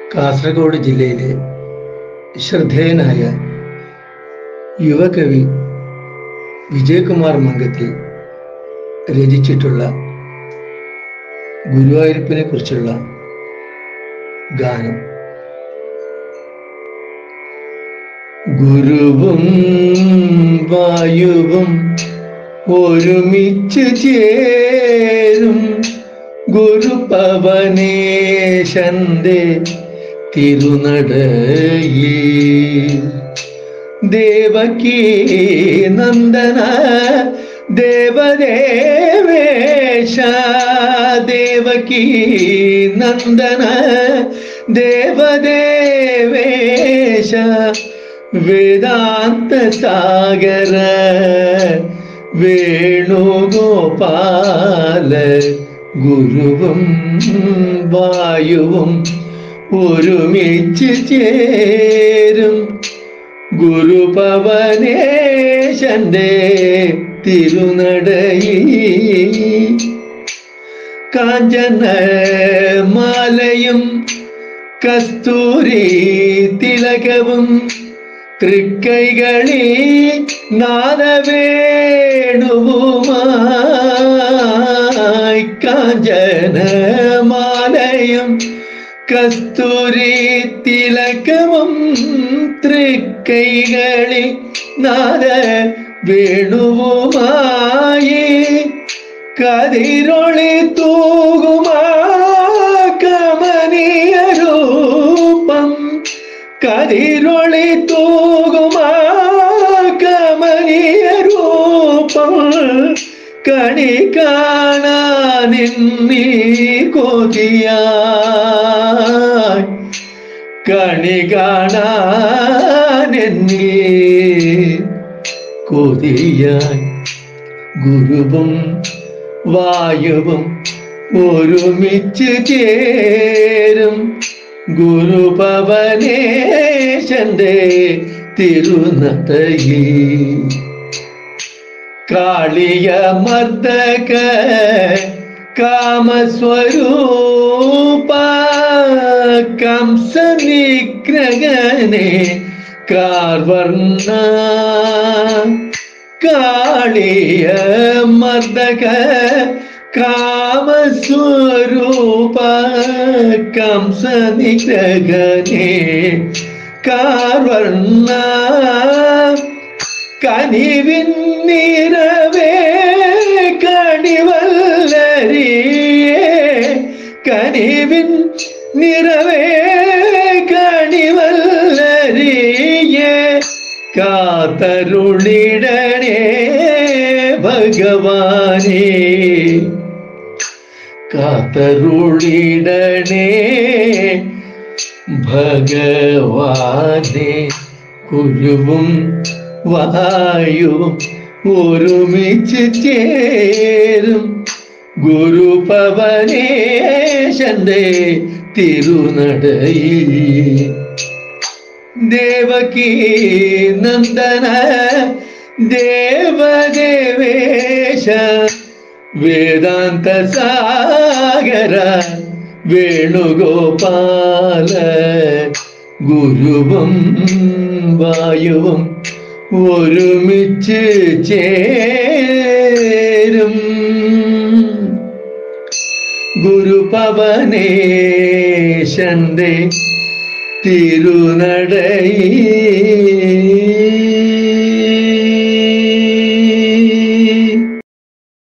കാസർഗോഡ് ജില്ലയിലെ ശ്രദ്ധേയനായ യുവകവി വിജയകുമാർ മംഗത്തിൽ രചിച്ചിട്ടുള്ള ഗുരുവായൂരപ്പനെ കുറിച്ചുള്ള ഗാനം ഗുരുവും വായുവും ഒരുമിച്ച് ചേരും ഗുരുപവനേശന്റെ തിരുനടയിൽ ദേവകീ നന്ദന ദേവദേവേശ ദേവകീ നന്ദന ദേവദേവേശ വേദാന്ത സാഗര വേണുഗോപാല ഗുരുവും വായുവും ഒരുമിച്ച് ചേരും ഗുരുപവനേശന്റെ തിരുനടയിൽ കാഞ്ചന മാലയും കസ്തൂരി തിലകവും തൃക്കൈകളിൽ നാദവേണുവുമായി കാഞ്ചന മാലയും കസ്തൂരി തിലകവും തൃക്കൈകളിൽ നാദ വേണുവുമായി കതിരൊളി തൂകുമാ കമനീയ രൂപം കതിരൊളി തൂകുമാ കമനീയ രൂപം കണി കാണാനിന്നീ കൊതിയായി കണി കാണാനെന്നീ കൊതിയായി ഗുരുവും വായുവും ഒരുമിച്ച് ചേരും ഗുരുപവനേശന്റെ തിരുനടയിൽ കാളിയ മർദ്ദക കാമസ്വരൂപ കംസ നിഗ്രഹനെ കാർവർണ്ണ കാളിയ മർദ്ദക കാമസ്വരൂപ കംസ നിഗ്രഹനെ കാർവർണ്ണ കനിവിൻ നിറവേ കണിവല്ലരിയേ കനിവിൻ നിറവേ കണിവല്ലരിയേ കാത്തരുളിടണേ ഭഗവാനേ കാത്തരുളിടണേ ഭഗവാനെ കുരുവും വായുവും ഒരുമിച്ച് ചേരും ഗുരുപവനേശന്റെ തിരുനടയിൽ ദേവകീ നന്ദന ദേവദേവേശ വേദാന്ത സാഗര വേണുഗോപാല ഗുരുവും വായുവും ഒരുമിച്ച് ചേരും ഗുരുപവനേശന്റെ തിരുനടയിൽ